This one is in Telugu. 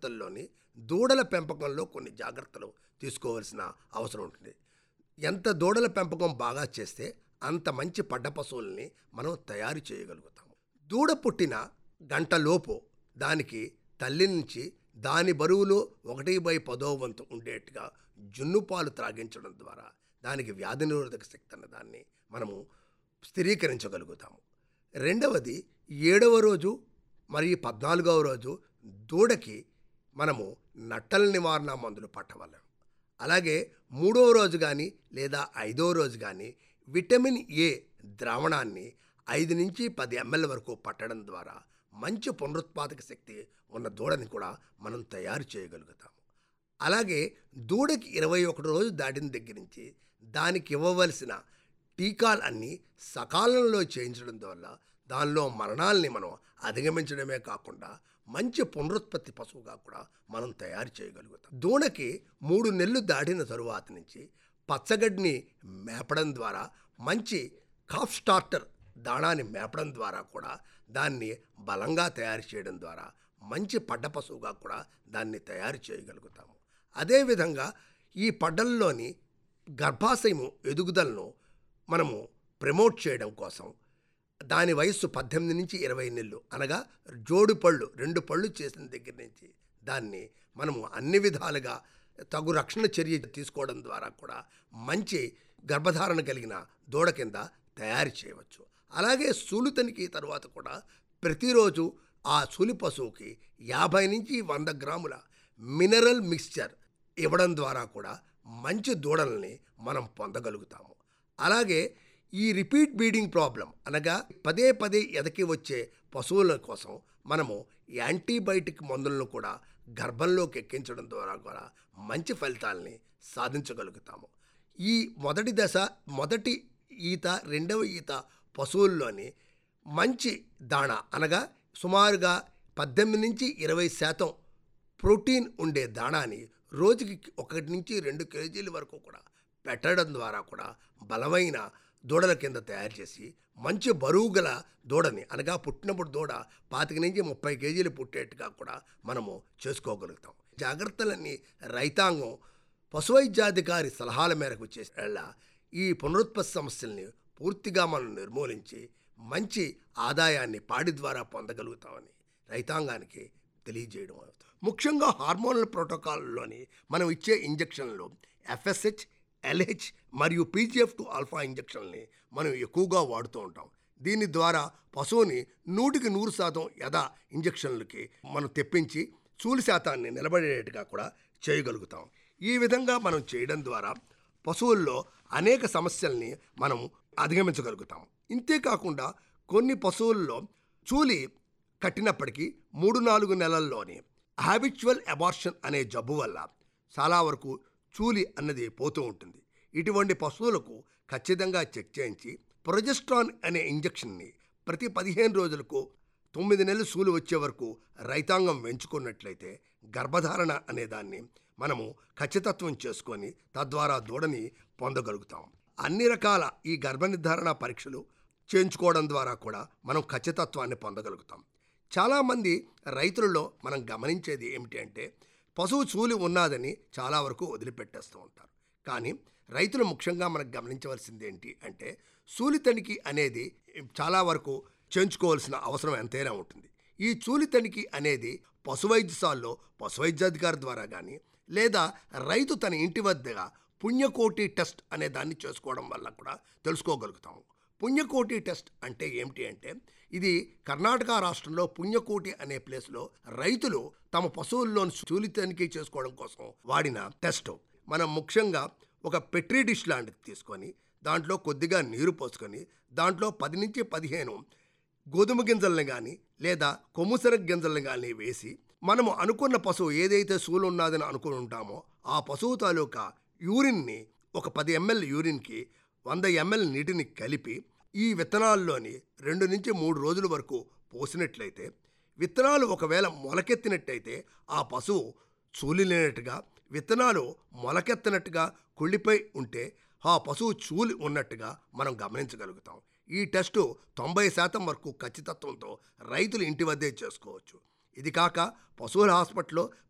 జాగ్రత్తల్లోని దూడల పెంపకంలో కొన్ని జాగ్రత్తలు తీసుకోవాల్సిన అవసరం ఉంటుంది ఎంత దూడల పెంపకం బాగా చేస్తే అంత మంచి పడ్డ పశువుల్ని మనం తయారు చేయగలుగుతాము దూడ పుట్టిన గంటలోపు దానికి తల్లి నుంచి దాని బరువులో ఒకటి బై పదో వంతు ఉండేట్టుగా జున్ను పాలు త్రాగించడం ద్వారా దానికి వ్యాధి నిరోధక శక్తి అన్న దాన్ని మనము స్థిరీకరించగలుగుతాము రెండవది ఏడవ రోజు మరియు పద్నాలుగవ రోజు దూడకి మనము నట్టల నివారణ మందులు పట్టవలను అలాగే మూడవ రోజు కానీ లేదా ఐదవ రోజు కానీ విటమిన్ ఏ ద్రావణాన్ని ఐదు నుంచి పది ఎంఎల్ వరకు పట్టడం ద్వారా మంచి పునరుత్పాదక శక్తి ఉన్న దూడని కూడా మనం తయారు చేయగలుగుతాము అలాగే దూడకి ఇరవై ఒకటి రోజు దాటిన దగ్గర నుంచి దానికి ఇవ్వవలసిన టీకాలు అన్నీ సకాలంలో చేయించడం వల్ల దానిలో మరణాలని మనం అధిగమించడమే కాకుండా మంచి పునరుత్పత్తి పశువుగా కూడా మనం తయారు చేయగలుగుతాం దూడకి మూడు నెలలు దాటిన తరువాత నుంచి పచ్చగడ్డిని మేపడం ద్వారా మంచి కాఫ్ స్టార్టర్ దాణాన్ని మేపడం ద్వారా కూడా దాన్ని బలంగా తయారు చేయడం ద్వారా మంచి పడ్డ పశువుగా కూడా దాన్ని తయారు చేయగలుగుతాము అదేవిధంగా ఈ పడ్డల్లోని గర్భాశయము ఎదుగుదలను మనము ప్రమోట్ చేయడం కోసం దాని వయస్సు పద్దెనిమిది నుంచి ఇరవై నెలలు అనగా జోడు పళ్ళు రెండు పళ్ళు చేసిన దగ్గర నుంచి దాన్ని మనము అన్ని విధాలుగా తగు రక్షణ చర్య తీసుకోవడం ద్వారా కూడా మంచి గర్భధారణ కలిగిన దూడ కింద తయారు చేయవచ్చు అలాగే సూలు తనిఖీ తర్వాత కూడా ప్రతిరోజు ఆ సూలి పశువుకి యాభై నుంచి వంద గ్రాముల మినరల్ మిక్స్చర్ ఇవ్వడం ద్వారా కూడా మంచి దూడల్ని మనం పొందగలుగుతాము అలాగే ఈ రిపీట్ బీడింగ్ ప్రాబ్లం అనగా పదే పదే ఎదకి వచ్చే పశువుల కోసం మనము యాంటీబయాటిక్ మందులను కూడా గర్భంలోకి ఎక్కించడం ద్వారా కూడా మంచి ఫలితాలని సాధించగలుగుతాము ఈ మొదటి దశ మొదటి ఈత రెండవ ఈత పశువుల్లోని మంచి దాణ అనగా సుమారుగా పద్దెనిమిది నుంచి ఇరవై శాతం ప్రోటీన్ ఉండే దాణాని రోజుకి ఒకటి నుంచి రెండు కేజీల వరకు కూడా పెట్టడం ద్వారా కూడా బలమైన దూడల కింద తయారు చేసి మంచి బరువు గల దూడని అనగా పుట్టినప్పుడు దూడ పాతిక నుంచి ముప్పై కేజీలు పుట్టేట్టుగా కూడా మనము చేసుకోగలుగుతాం జాగ్రత్తలన్నీ రైతాంగం పశువైద్యాధికారి సలహాల మేరకు చేసేళ్ళ ఈ పునరుత్పత్తి సమస్యల్ని పూర్తిగా మనం నిర్మూలించి మంచి ఆదాయాన్ని పాడి ద్వారా పొందగలుగుతామని రైతాంగానికి తెలియజేయడం అవుతుంది ముఖ్యంగా హార్మోనల్ ప్రోటోకాల్లోని మనం ఇచ్చే ఇంజక్షన్లు ఎఫ్ఎస్హెచ్ ఎల్హెచ్ మరియు పీజీఎఫ్ టు ఆల్ఫా ఇంజక్షన్ని మనం ఎక్కువగా వాడుతూ ఉంటాం దీని ద్వారా పశువుని నూటికి నూరు శాతం యథా ఇంజక్షన్లకి మనం తెప్పించి చూలి శాతాన్ని నిలబడేట్టుగా కూడా చేయగలుగుతాం ఈ విధంగా మనం చేయడం ద్వారా పశువుల్లో అనేక సమస్యల్ని మనం అధిగమించగలుగుతాం ఇంతేకాకుండా కొన్ని పశువుల్లో చూలి కట్టినప్పటికీ మూడు నాలుగు నెలల్లోనే హ్యాబిచువల్ అబార్షన్ అనే జబ్బు వల్ల చాలా వరకు చూలి అన్నది పోతూ ఉంటుంది ఇటువంటి పశువులకు ఖచ్చితంగా చెక్ చేయించి ప్రొజెస్ట్రాన్ అనే ఇంజెక్షన్ని ప్రతి పదిహేను రోజులకు తొమ్మిది నెలలు సూలు వచ్చే వరకు రైతాంగం వెంచుకున్నట్లయితే గర్భధారణ అనే దాన్ని మనము ఖచ్చితత్వం చేసుకొని తద్వారా దూడని పొందగలుగుతాం అన్ని రకాల ఈ గర్భ నిర్ధారణ పరీక్షలు చేయించుకోవడం ద్వారా కూడా మనం ఖచ్చితత్వాన్ని పొందగలుగుతాం చాలామంది రైతులలో మనం గమనించేది ఏమిటి అంటే పశువు చూలి ఉన్నదని చాలా వరకు వదిలిపెట్టేస్తూ ఉంటారు కానీ రైతులు ముఖ్యంగా మనకు గమనించవలసింది ఏంటి అంటే సూలి తనిఖీ అనేది చాలా వరకు చేయించుకోవాల్సిన అవసరం ఎంతైనా ఉంటుంది ఈ చూలి తనిఖీ అనేది పశువైద్యశాలలో పశువైద్యాధికారి ద్వారా కానీ లేదా రైతు తన ఇంటి వద్దగా పుణ్యకోటి టెస్ట్ అనే దాన్ని చేసుకోవడం వల్ల కూడా తెలుసుకోగలుగుతాము పుణ్యకోటి టెస్ట్ అంటే ఏమిటి అంటే ఇది కర్ణాటక రాష్ట్రంలో పుణ్యకోటి అనే ప్లేస్లో రైతులు తమ పశువుల్లోని చూలి తనిఖీ చేసుకోవడం కోసం వాడిన టెస్ట్ మనం ముఖ్యంగా ఒక పెట్రీ డిష్ లాంటిది తీసుకొని దాంట్లో కొద్దిగా నీరు పోసుకొని దాంట్లో పది నుంచి పదిహేను గోధుమ గింజల్ని కానీ లేదా కొమ్ముసర గింజల్ని కానీ వేసి మనము అనుకున్న పశువు ఏదైతే సూలు ఉన్నదని అనుకుని ఉంటామో ఆ పశువు తాలూకా యూరిన్ని ఒక పది ఎంఎల్ యూరిన్కి వంద ఎంఎల్ నీటిని కలిపి ఈ విత్తనాల్లోని రెండు నుంచి మూడు రోజుల వరకు పోసినట్లయితే విత్తనాలు ఒకవేళ మొలకెత్తినట్టయితే ఆ పశువు చూలి లేనట్టుగా విత్తనాలు మొలకెత్తనట్టుగా కుళ్ళిపోయి ఉంటే ఆ పశువు చూలి ఉన్నట్టుగా మనం గమనించగలుగుతాం ఈ టెస్టు తొంభై శాతం వరకు ఖచ్చితత్వంతో రైతులు ఇంటి వద్దే చేసుకోవచ్చు ఇది కాక పశువుల హాస్పిటల్లో